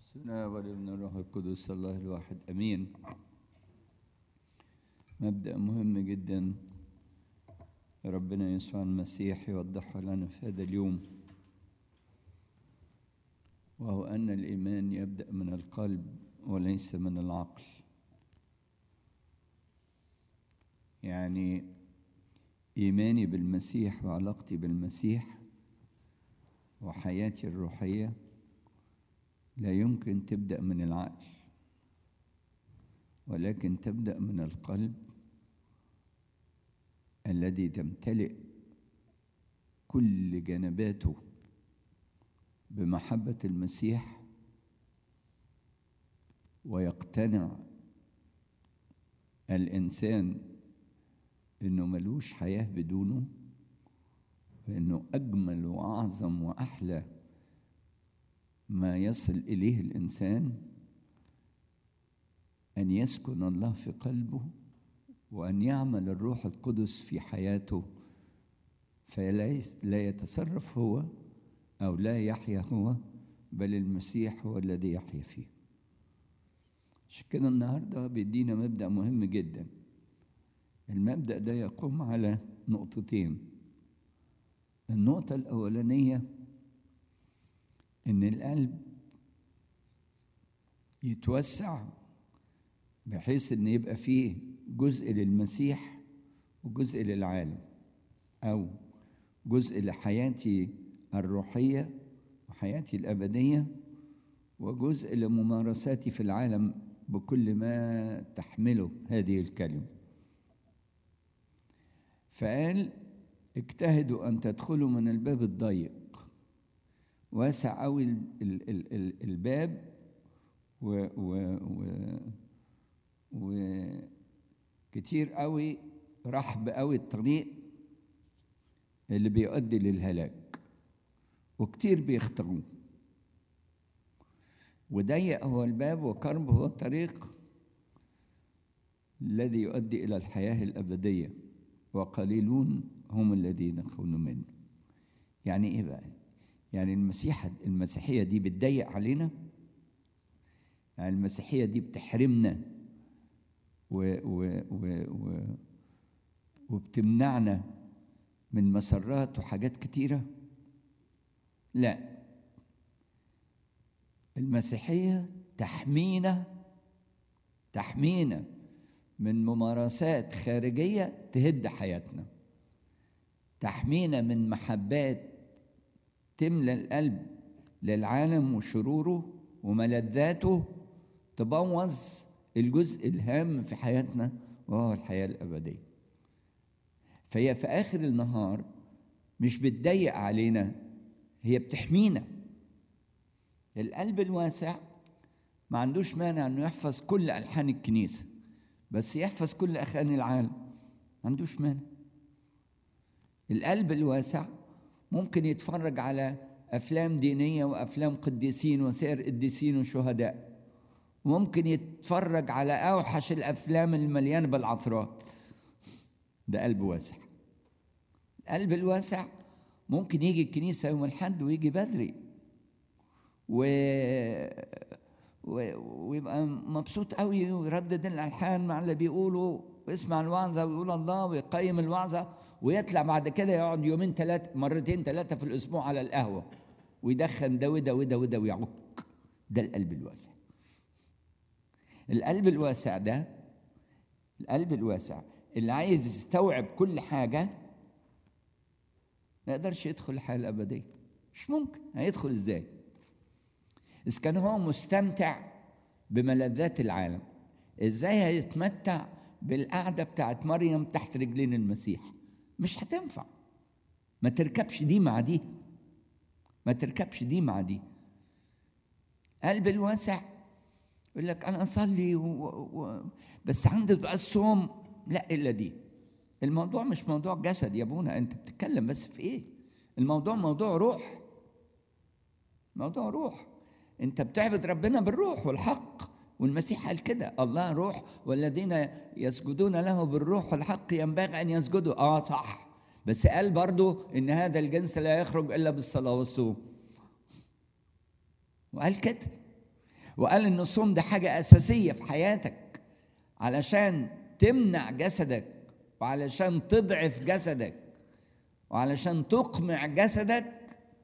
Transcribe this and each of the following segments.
سنا والابن الروح القدس الله الواحد امين مبدا مهم جدا ربنا يسوع المسيح يوضحه لنا في هذا اليوم وهو ان الايمان يبدا من القلب وليس من العقل يعني ايماني بالمسيح وعلاقتي بالمسيح وحياتي الروحيه لا يمكن تبدا من العقل ولكن تبدا من القلب الذي تمتلئ كل جنباته بمحبه المسيح ويقتنع الانسان انه ملوش حياه بدونه وانه اجمل واعظم واحلى ما يصل اليه الانسان ان يسكن الله في قلبه وان يعمل الروح القدس في حياته فلا يتصرف هو او لا يحيا هو بل المسيح هو الذي يحيا فيه عشان كده النهارده بيدينا مبدا مهم جدا المبدا ده يقوم على نقطتين النقطه الاولانيه ان القلب يتوسع بحيث ان يبقى فيه جزء للمسيح وجزء للعالم او جزء لحياتي الروحيه وحياتي الابديه وجزء لممارساتي في العالم بكل ما تحمله هذه الكلمه فقال اجتهدوا ان تدخلوا من الباب الضيق واسع قوي ال ال ال ال الباب و و و وكتير قوي رحب قوي الطريق اللي بيؤدي للهلاك وكتير بيختاروه وضيق هو الباب وكرب هو الطريق الذي يؤدي الى الحياه الابديه وقليلون هم الذين يدخلون منه يعني ايه بقى يعني المسيحة المسيحية دي بتضيق علينا يعني المسيحية دي بتحرمنا و و و و وبتمنعنا من مسرات وحاجات كتيرة لا المسيحية تحمينا تحمينا من ممارسات خارجية تهد حياتنا تحمينا من محبات تملى القلب للعالم وشروره وملذاته تبوظ الجزء الهام في حياتنا وهو الحياة الأبدية فهي في آخر النهار مش بتضيق علينا هي بتحمينا القلب الواسع ما عندوش مانع انه يحفظ كل ألحان الكنيسة بس يحفظ كل أغاني العالم ما عندوش مانع القلب الواسع ممكن يتفرج على افلام دينيه وافلام قديسين وسير قديسين وشهداء ممكن يتفرج على اوحش الافلام المليانه بالعثرات ده قلب واسع القلب الواسع ممكن يجي الكنيسه يوم الحد ويجي بدري و... و... ويبقى مبسوط قوي ويردد الالحان مع اللي بيقولوا ويسمع الوعظه ويقول الله ويقيم الوعظه ويطلع بعد كده يقعد يومين ثلاثة مرتين ثلاثة في الأسبوع على القهوة ويدخن ده وده وده وده ويعك ده القلب الواسع القلب الواسع ده القلب الواسع اللي عايز يستوعب كل حاجة ما يقدرش يدخل الحياة الأبدية مش ممكن هيدخل ازاي إذا كان هو مستمتع بملذات العالم ازاي هيتمتع بالقعدة بتاعت مريم تحت رجلين المسيح مش هتنفع ما تركبش دي مع دي ما تركبش دي مع دي قلب الواسع يقول لك انا اصلي و... و... بس عندي بقى الصوم لا الا دي الموضوع مش موضوع جسد يا ابونا انت بتتكلم بس في ايه الموضوع موضوع روح موضوع روح انت بتعبد ربنا بالروح والحق والمسيح قال كده الله روح والذين يسجدون له بالروح والحق ينبغي ان يسجدوا اه صح بس قال برضو ان هذا الجنس لا يخرج الا بالصلاه والصوم وقال كده وقال ان الصوم ده حاجه اساسيه في حياتك علشان تمنع جسدك وعلشان تضعف جسدك وعلشان تقمع جسدك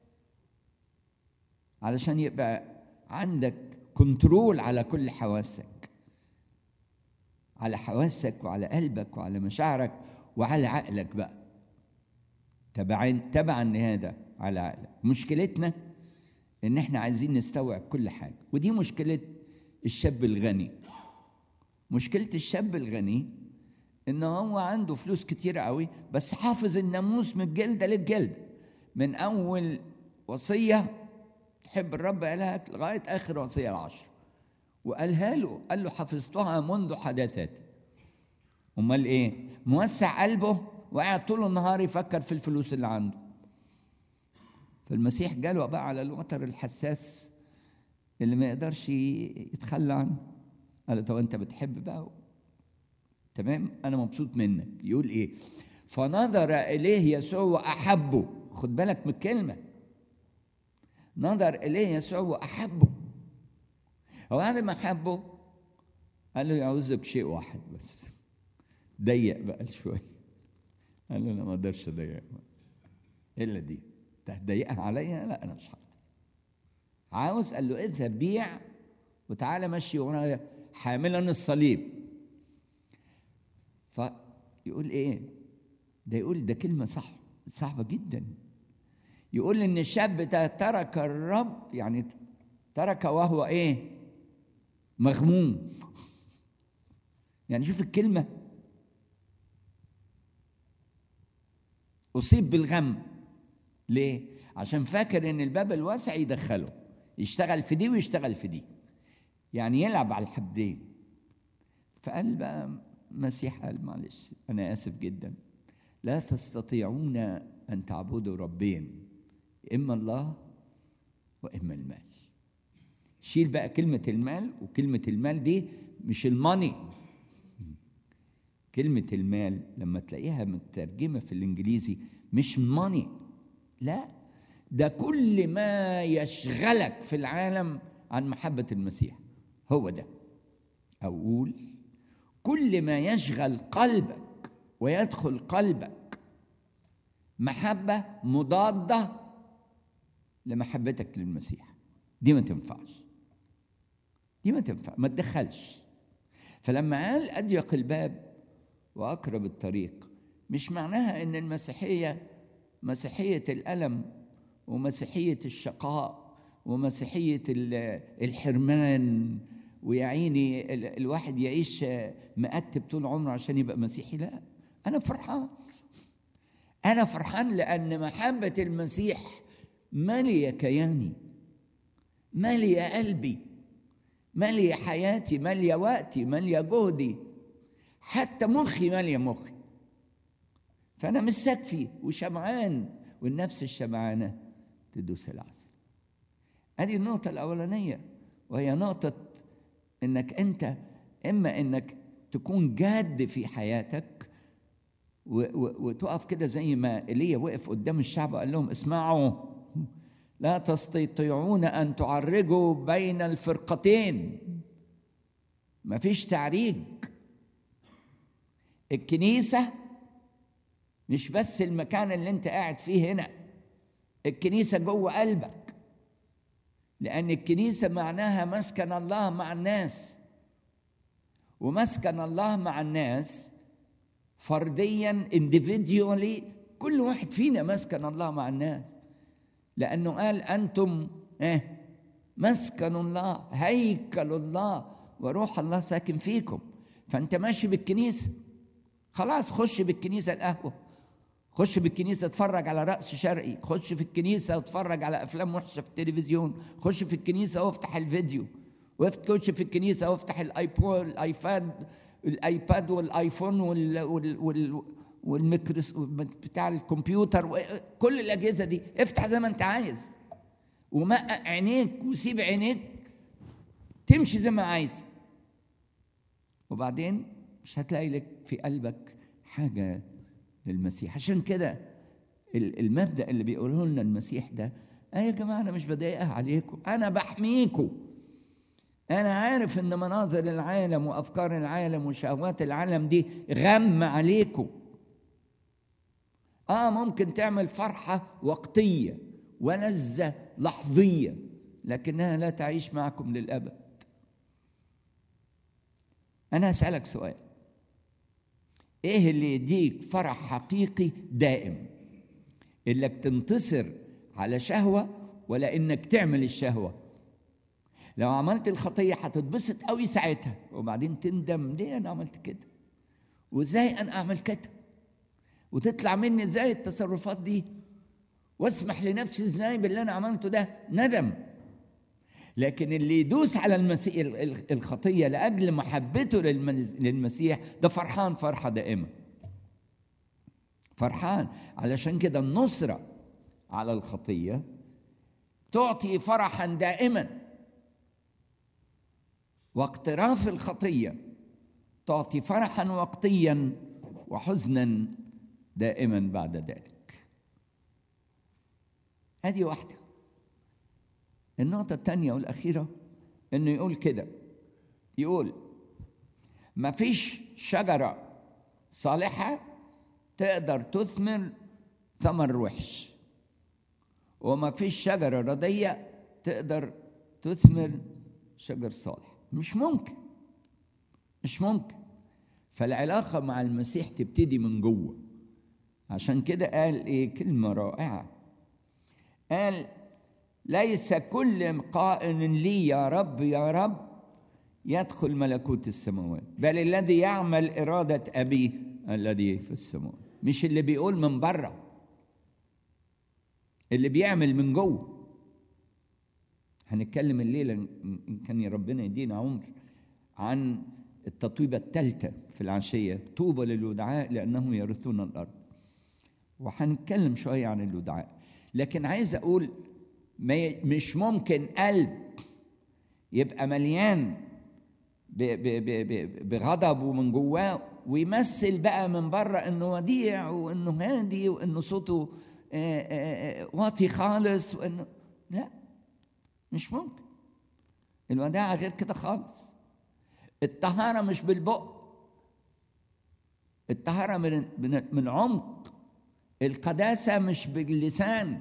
علشان يبقى عندك كنترول على كل حواسك على حواسك وعلى قلبك وعلى مشاعرك وعلى عقلك بقى تبعا تبعا لهذا على عقلك مشكلتنا ان احنا عايزين نستوعب كل حاجه ودي مشكله الشاب الغني مشكله الشاب الغني ان هو عنده فلوس كتير قوي بس حافظ الناموس من الجلده للجلده من اول وصيه تحب الرب الهك لغايه اخر وصيه العشر وقالها له قال له حفظتها منذ حداثتي امال ايه موسع قلبه وقاعد طول النهار يفكر في الفلوس اللي عنده فالمسيح جاله بقى على الوتر الحساس اللي ما يقدرش يتخلى عنه قال له طب انت بتحب بقى تمام انا مبسوط منك يقول ايه فنظر اليه يسوع واحبه خد بالك من الكلمه نظر اليه يسوع واحبه وبعد ما حبه قال له يعوزك شيء واحد بس ضيق بقى شويه قال له انا ما اقدرش اضيق الا دي تضيقها عليا لا انا مش هقدر عاوز قال له اذهب بيع وتعالى مشي ورايا حاملا الصليب فيقول ايه ده يقول ده كلمه صح صعبه جدا يقول ان الشاب ده ترك الرب يعني ترك وهو ايه مغموم يعني شوف الكلمه اصيب بالغم ليه عشان فاكر ان الباب الواسع يدخله يشتغل في دي ويشتغل في دي يعني يلعب على الحبلين فقال بقى مسيح قال معلش انا اسف جدا لا تستطيعون ان تعبدوا ربين اما الله واما المال شيل بقى كلمه المال وكلمه المال دي مش الماني كلمه المال لما تلاقيها مترجمه في الانجليزي مش ماني لا ده كل ما يشغلك في العالم عن محبه المسيح هو ده اقول كل ما يشغل قلبك ويدخل قلبك محبه مضاده لمحبتك للمسيح دي ما تنفعش دي ما تنفع ما تدخلش فلما قال اضيق الباب واقرب الطريق مش معناها ان المسيحيه مسيحيه الالم ومسيحيه الشقاء ومسيحيه الحرمان ويا عيني الواحد يعيش مقتب طول عمره عشان يبقى مسيحي لا انا فرحان انا فرحان لان محبه المسيح ماليه كياني ماليه قلبي ماليه حياتي ماليه وقتي ماليه جهدي حتى مخي ماليه مخي فانا مستكفي وشبعان والنفس الشبعانه تدوس العسل ادي النقطه الاولانيه وهي نقطه انك انت اما انك تكون جاد في حياتك وتقف كده زي ما ايليا وقف قدام الشعب وقال لهم اسمعوا لا تستطيعون ان تعرجوا بين الفرقتين مفيش تعريج الكنيسه مش بس المكان اللي انت قاعد فيه هنا الكنيسه جوه قلبك لان الكنيسه معناها مسكن الله مع الناس ومسكن الله مع الناس فرديا individually كل واحد فينا مسكن الله مع الناس لانه قال انتم ايه مسكن الله هيكل الله وروح الله ساكن فيكم فانت ماشي بالكنيسه خلاص خش بالكنيسه القهوه خش بالكنيسه اتفرج على رقص شرقي خش في الكنيسه اتفرج على افلام وحشه في التلفزيون خش في الكنيسه وافتح الفيديو خش في الكنيسه وافتح الايبود الايفاد الايباد والايفون وال وال وال والميكروس بتاع الكمبيوتر كل الاجهزه دي افتح زي ما انت عايز ومقق عينيك وسيب عينيك تمشي زي ما عايز وبعدين مش هتلاقي لك في قلبك حاجه للمسيح عشان كده المبدا اللي بيقوله لنا المسيح ده آه يا جماعه انا مش بضايقها عليكم انا بحميكم انا عارف ان مناظر العالم وافكار العالم وشهوات العالم دي غم عليكم اه ممكن تعمل فرحه وقتيه ولذه لحظيه لكنها لا تعيش معكم للابد انا اسالك سؤال ايه اللي يديك فرح حقيقي دائم انك تنتصر على شهوه ولا انك تعمل الشهوه لو عملت الخطيه هتتبسط قوي ساعتها وبعدين تندم ليه انا عملت كده وازاي انا اعمل كده وتطلع مني ازاي التصرفات دي واسمح لنفسي ازاي باللي انا عملته ده ندم لكن اللي يدوس على المسيح الخطيه لاجل محبته للمسيح ده فرحان فرحه دائمه فرحان علشان كده النصره على الخطيه تعطي فرحا دائما واقتراف الخطيه تعطي فرحا وقتيا وحزنا دائما بعد ذلك هذه واحده النقطة الثانية والأخيرة إنه يقول كده يقول ما فيش شجرة صالحة تقدر تثمر ثمر وحش وما فيش شجرة ردية تقدر تثمر شجر صالح مش ممكن مش ممكن فالعلاقة مع المسيح تبتدي من جوه عشان كده قال ايه كلمة رائعة قال ليس كل قائل لي يا رب يا رب يدخل ملكوت السماوات بل الذي يعمل إرادة أبيه الذي في السماوات مش اللي بيقول من بره اللي بيعمل من جوه هنتكلم الليلة إن كان ربنا يدينا عمر عن التطويبة الثالثة في العشية طوبى للودعاء لأنهم يرثون الأرض وهنتكلم شوية عن الودعاء لكن عايز أقول مش ممكن قلب يبقى مليان بغضب ومن جواه ويمثل بقى من بره انه وديع وانه هادي وانه صوته واطي خالص وانه لا مش ممكن الوداعة غير كده خالص الطهارة مش بالبق الطهارة من من من عمق القداسة مش باللسان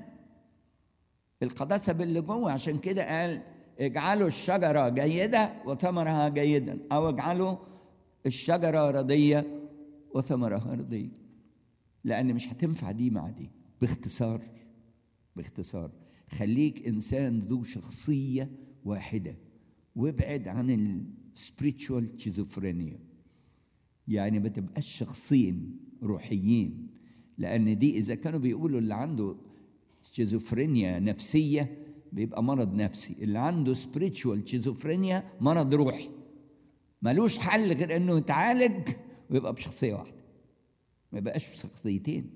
القداسة باللي جوه عشان كده قال اجعلوا الشجرة جيدة وثمرها جيدا أو اجعلوا الشجرة رضية وثمرها رضية لأن مش هتنفع دي مع دي باختصار باختصار خليك إنسان ذو شخصية واحدة وابعد عن السبريتشوال شيزوفرينيا يعني ما تبقاش شخصين روحيين لأن دي إذا كانوا بيقولوا اللي عنده شيزوفرينيا نفسية بيبقى مرض نفسي اللي عنده سبريتشوال شيزوفرينيا مرض روحي ملوش حل غير انه يتعالج ويبقى بشخصية واحدة ما يبقاش بشخصيتين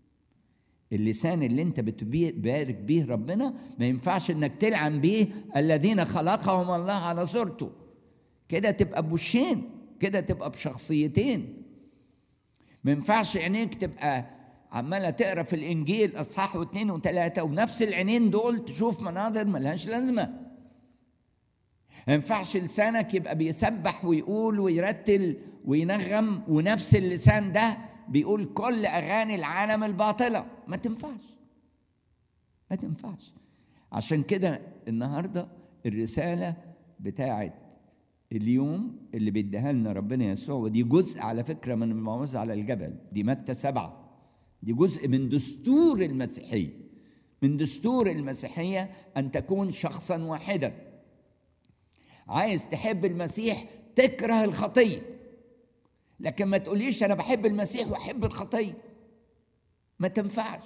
اللسان اللي انت بتبارك بيه ربنا ما ينفعش انك تلعن بيه الذين خلقهم الله على صورته كده تبقى بوشين كده تبقى بشخصيتين ما ينفعش عينيك تبقى عماله تقرا في الانجيل اصحاح واثنين وثلاثه ونفس العينين دول تشوف مناظر ملهاش لازمه ما ينفعش لسانك يبقى بيسبح ويقول ويرتل وينغم ونفس اللسان ده بيقول كل اغاني العالم الباطله ما تنفعش ما تنفعش عشان كده النهارده الرساله بتاعت اليوم اللي بيديها لنا ربنا يسوع ودي جزء على فكره من الموعظه على الجبل دي متى سبعه دي جزء من دستور المسيحيه من دستور المسيحيه ان تكون شخصا واحدا عايز تحب المسيح تكره الخطيه لكن ما تقوليش انا بحب المسيح واحب الخطيه ما تنفعش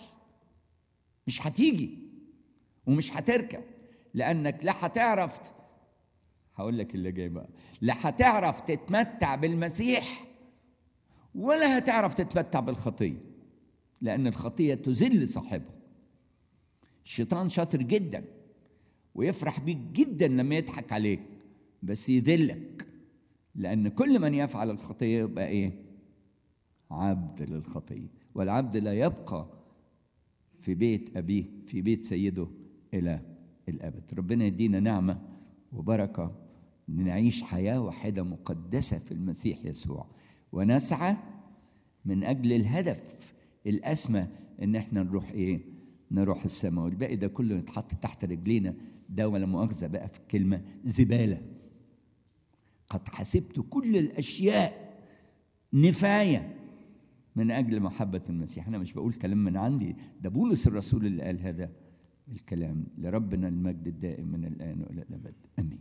مش هتيجي ومش هتركب لانك لا هتعرف هقول لك اللي جاي بقى لا هتعرف تتمتع بالمسيح ولا هتعرف تتمتع بالخطيه لان الخطيه تذل صاحبها الشيطان شاطر جدا ويفرح بيك جدا لما يضحك عليك بس يذلك لأن كل من يفعل الخطية يبقى إيه؟ عبد للخطية والعبد لا يبقى في بيت أبيه في بيت سيده إلى الأبد ربنا يدينا نعمة وبركة نعيش حياة واحدة مقدسة في المسيح يسوع ونسعى من أجل الهدف الأسمى إن إحنا نروح إيه؟ نروح السماء والباقي ده كله يتحط تحت رجلينا ده ولا مؤاخذة بقى في الكلمة زبالة قد حسبت كل الأشياء نفاية من أجل محبة المسيح أنا مش بقول كلام من عندي ده بولس الرسول اللي قال هذا الكلام لربنا المجد الدائم من الآن وإلى الأبد آمين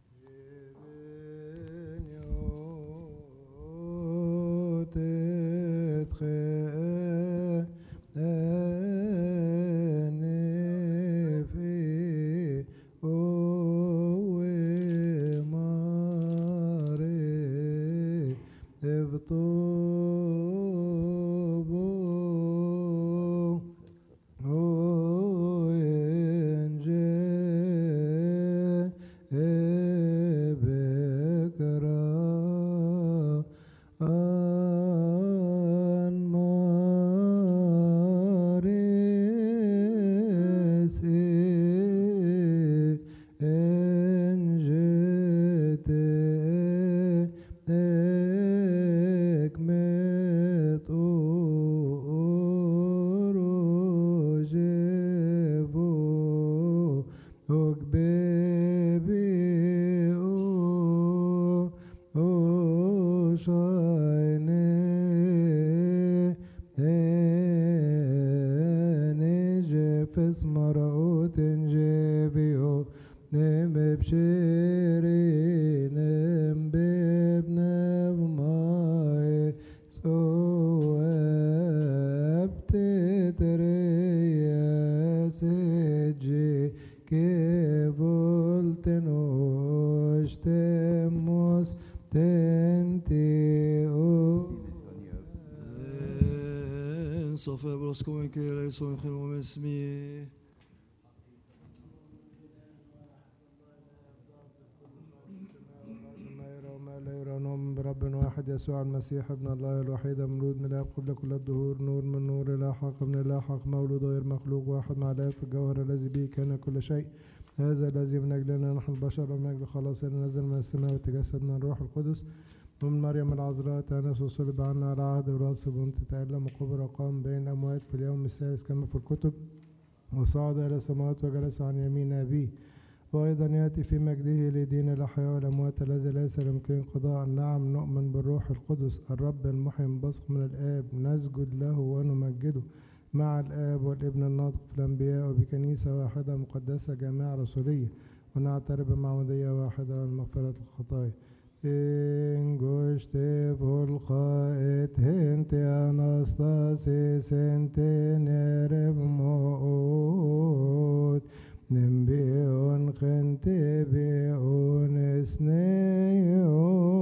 Sofia Brosco en que la hizo en Jehová اسمي برب واحد يسوع المسيح ابن الله الوحيد مولود من الاب قبل كل الدهور نور من نور لا حق من لا حق مولود غير مخلوق واحد مع الاب في الجوهر الذي به كان كل شيء هذا الذي من اجلنا نحن البشر ومن اجل خلاصنا نزل من السماء وتجسد من الروح القدس ومن مريم العذراء تأنس وصلب عنا على عهد وراث بنت تألم وقبر وقام بين الأموات في اليوم الثالث كما في الكتب وصعد إلى السماوات وجلس عن يمين أبيه وأيضا يأتي في مجده لدين الأحياء والأموات الذي ليس يمكن قضاء نعم نؤمن بالروح القدس الرب المحيي بصق من الآب نسجد له ونمجده مع الآب والابن الناطق في الأنبياء وبكنيسة واحدة مقدسة جامعة رسولية ونعترف بمعمودية واحدة والمغفرة الخطايا انگشته بلخایت هنت اناستاسیس انت نرب موت نمبیون خنت بیون اسنیو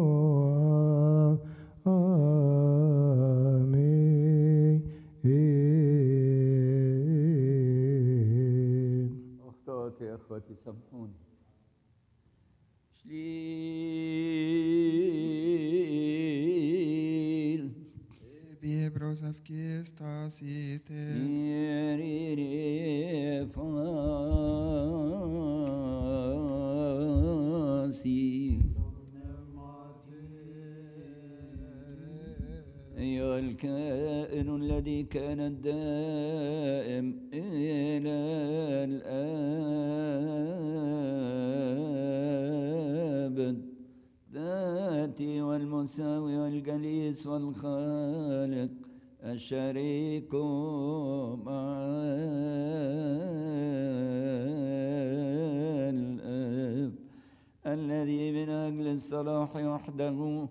آمين أخطأت يا أخواتي سامحوني شليل Bibros av Kristus ite يريري فاسي أيها الكائن الذي كان الدائم إلى الأبد ذاتي والمساوي والجليس والخالق الشريك مع الأب الذي من أجل الصلاح وحده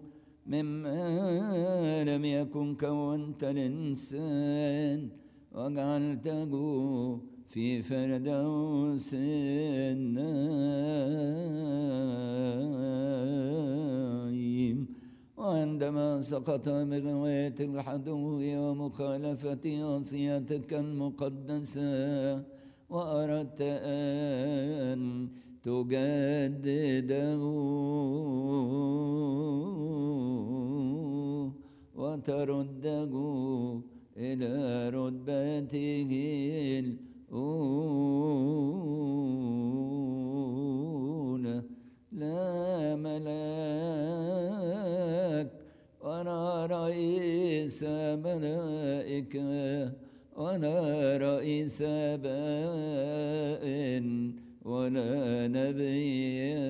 مما لم يكن كونت الإنسان وجعلته في فردوس النعيم وعندما سقط بغواية الحدو ومخالفة وصيتك المقدسة وأردت أن تجدده وترده إلى رتبته الأولى لا على رئيس باء ولا نبيا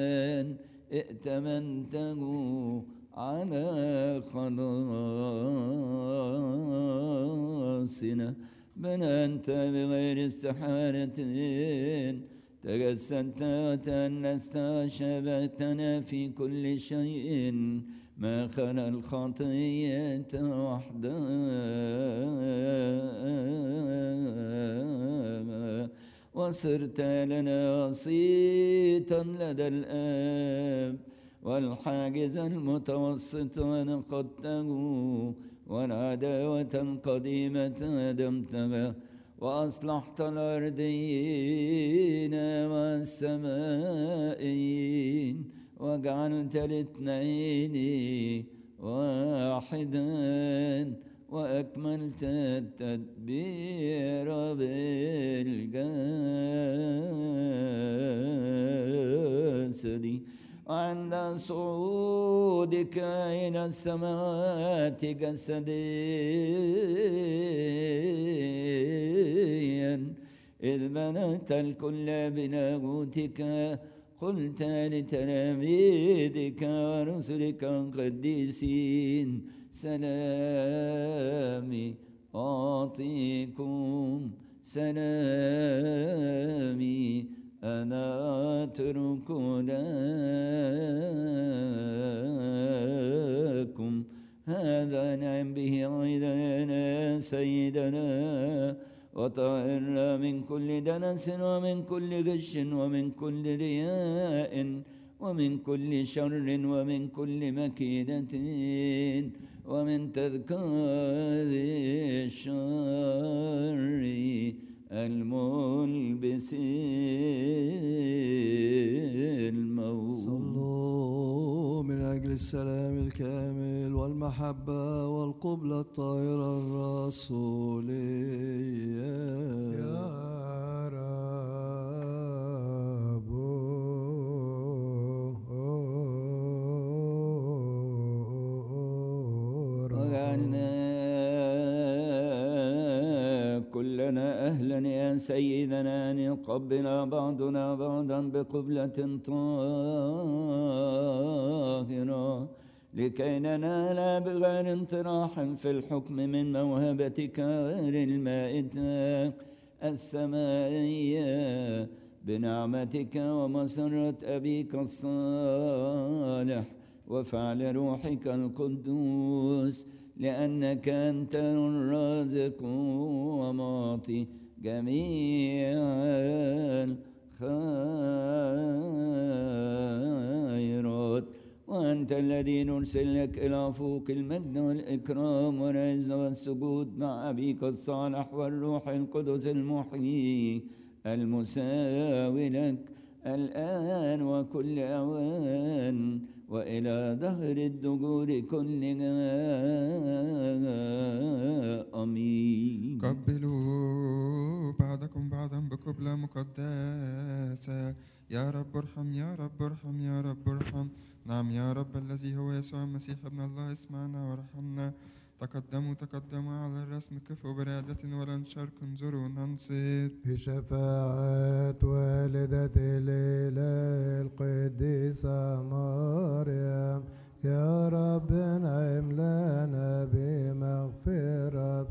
ائتمنته على خلاصنا بل أنت بغير استحالة تجسدت وتأنست وشبهتنا في كل شيء ما خلا الخطية وحدها وصرت لنا وسيطا لدى الآب والحاجز المتوسط ونقضته والعداوة القديمة هدمتها وأصلحت الأرضيين والسمائيين وجعلت الاثنين واحدا وأكملت التدبير بالجسد عند صعودك إلى السماوات جسديا إذ بنت الكل بلاغوتك قلت لتلاميذك ورسلك القديسين سلامي أعطيكم سلامي أنا أترك لكم هذا نعم به عيدنا سيدنا وطهرنا من كل دنس ومن كل غش ومن كل رياء ومن كل شر ومن كل مكيدة ومن تذكار الشر الملبس الموت صلوا من أجل السلام الكامل والمحبة والقبلة الطاهرة الرسولية يا رب وجعلنا كلنا أهلا يا سيدنا أن يقبل بعضنا بعضا بقبلة طاهرة لكي ننال بغير انطراح في الحكم من موهبتك غير المائتة السمائية بنعمتك ومسرة أبيك الصالح وفعل روحك القدوس لأنك أنت الرازق ومعطي جميع الخيرات وأنت الذي نرسل لك إلى فوق المجد والإكرام والعز والسجود مع أبيك الصالح والروح القدس المحيي المساوي لك الآن وكل أوان وإلى دهر الدجور كلها أمين قبلوا بعضكم بعضا بقبلة مقدسة يا رب ارحم يا رب ارحم يا رب ارحم نعم يا رب الذي هو يسوع المسيح ابن الله اسمعنا وارحمنا تقدموا تقدموا على الرسم كفوا برعدة ولا نشارك انظروا ننصت بشفاعة والدة الإله القديسة مريم يا رب انعم لنا بمغفرة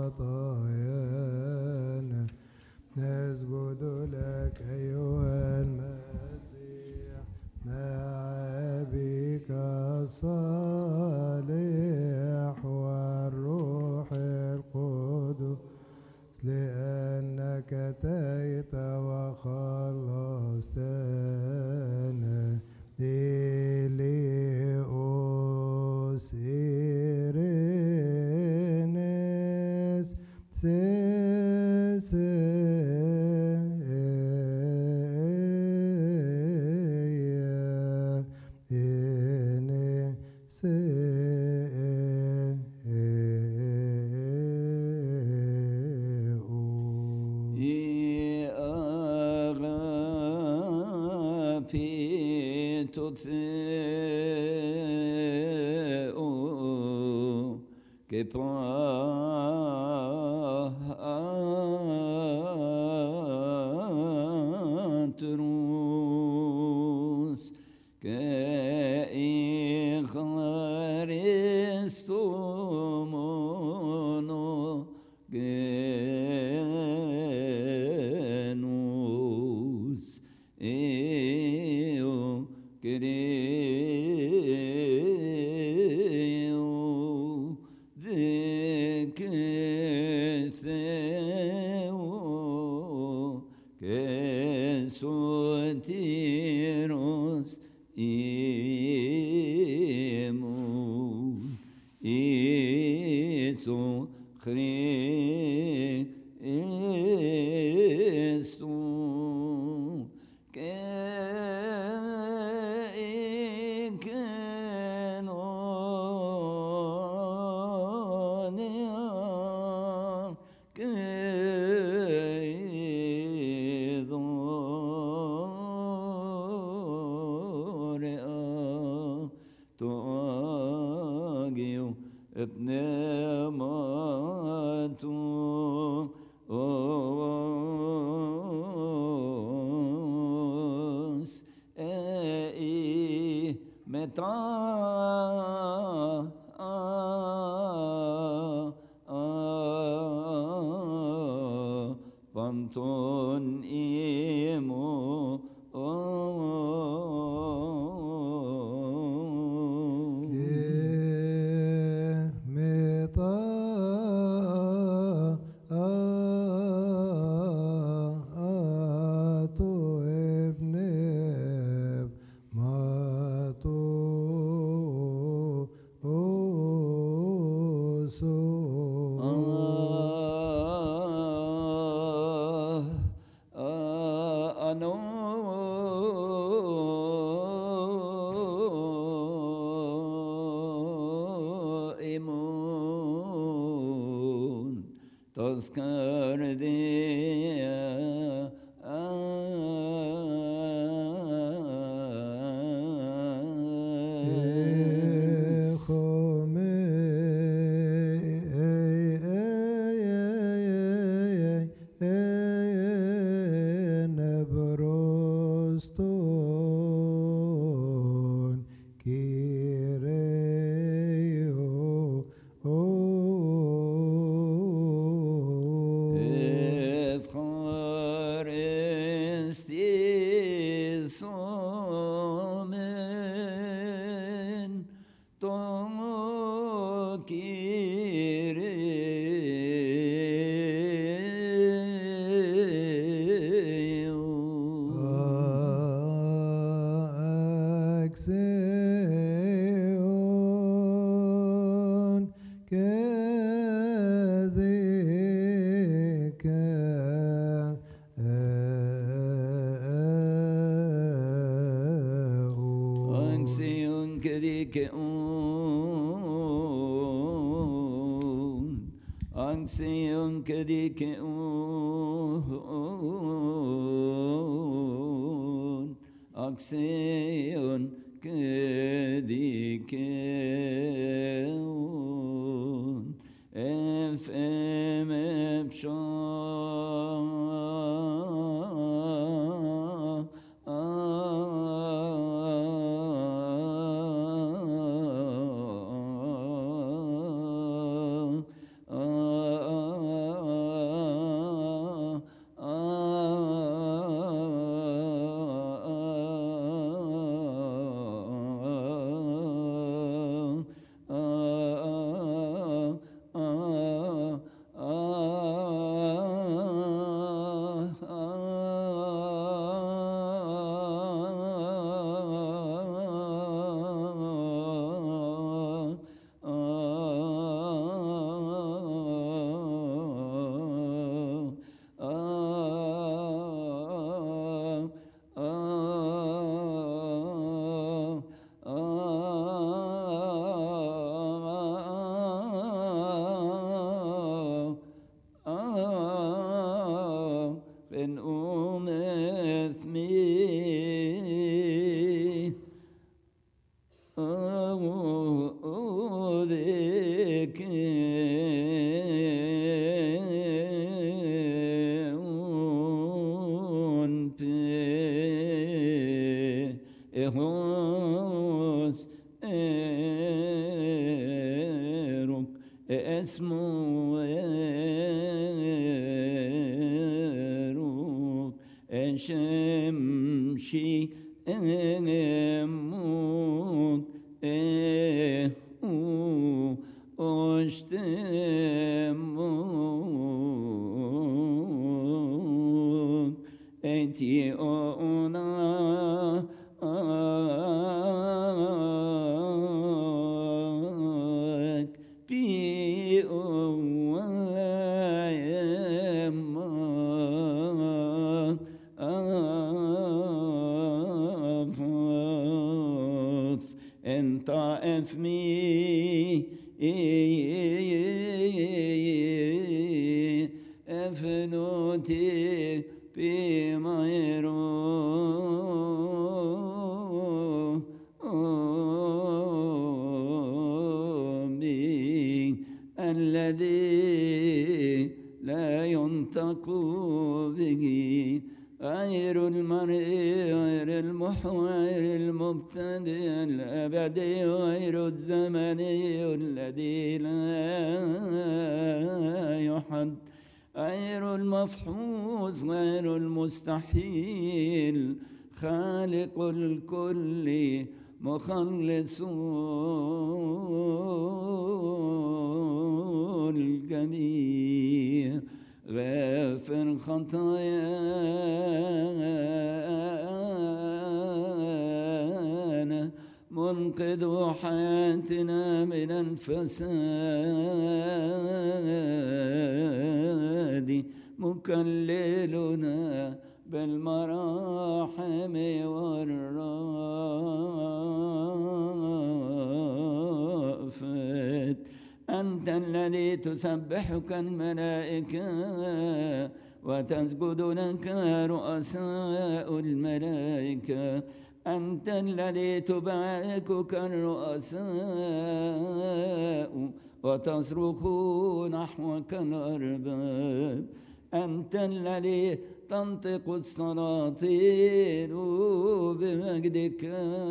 خطايانا نسجد لك أيها المسيح مع أبيك الصالح والروح القدس لأنك أتيت وخلصتنا إليوس إيرينيس سيسيا إنسيئو I agapito Theo che Christus, que Christomono genus, eo creo, de que theo, que sotiros imun, itso Christum, que ikenonia, que idorea, تواجه بنعمته أوس أي متى بانتون إيمو آه آه نائمون تذكر دي Nebroston Kireo Efkaristis omen tomo kireo. Axion كذيك Anxion كذيك أون Anxion كذيك أون Anxion كذيك أون اف ام هوس إيروك اسمه إيروك شمشي إموك إيه أشتموك أتي أنا بي أفض انت افمي افنوتي بما يرومي الذي لا ينطق به غير المرء غير المحور المبتدئ الأبدي غير الزمني الذي لا يحد غير المفحوص غير المستحيل خالق الكل مخلص الجميع غافر خطايانا منقذ حياتنا من الفساد مكللنا بالمراحم والرافات أنت الذي تسبحك الملائكة وتسجد لك رؤساء الملائكة أنت الذي تباركك الرؤساء وتصرخ نحوك الأرباب أنت الذي تنطق السلاطين بمجدك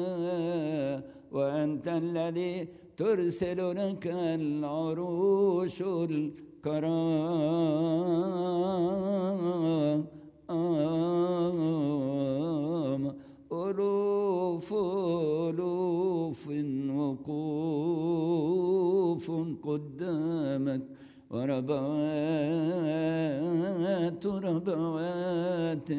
وأنت الذي ترسل لك العروش الكرام ألوف ألوف وقوف قدامك وربوات ربوات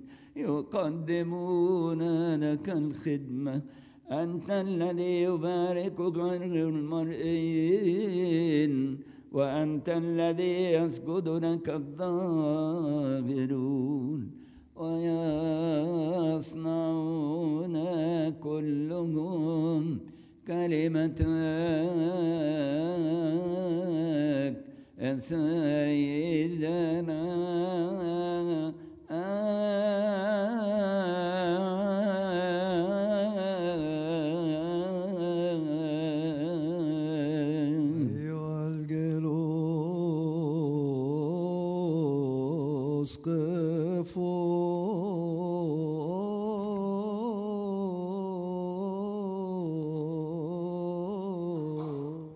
يقدمون لك الخدمة أنت الذي يبارك غير المرئين وأنت الذي يسجد لك الظاهرون ويصنعون كلهم كلمتك يا سيدنا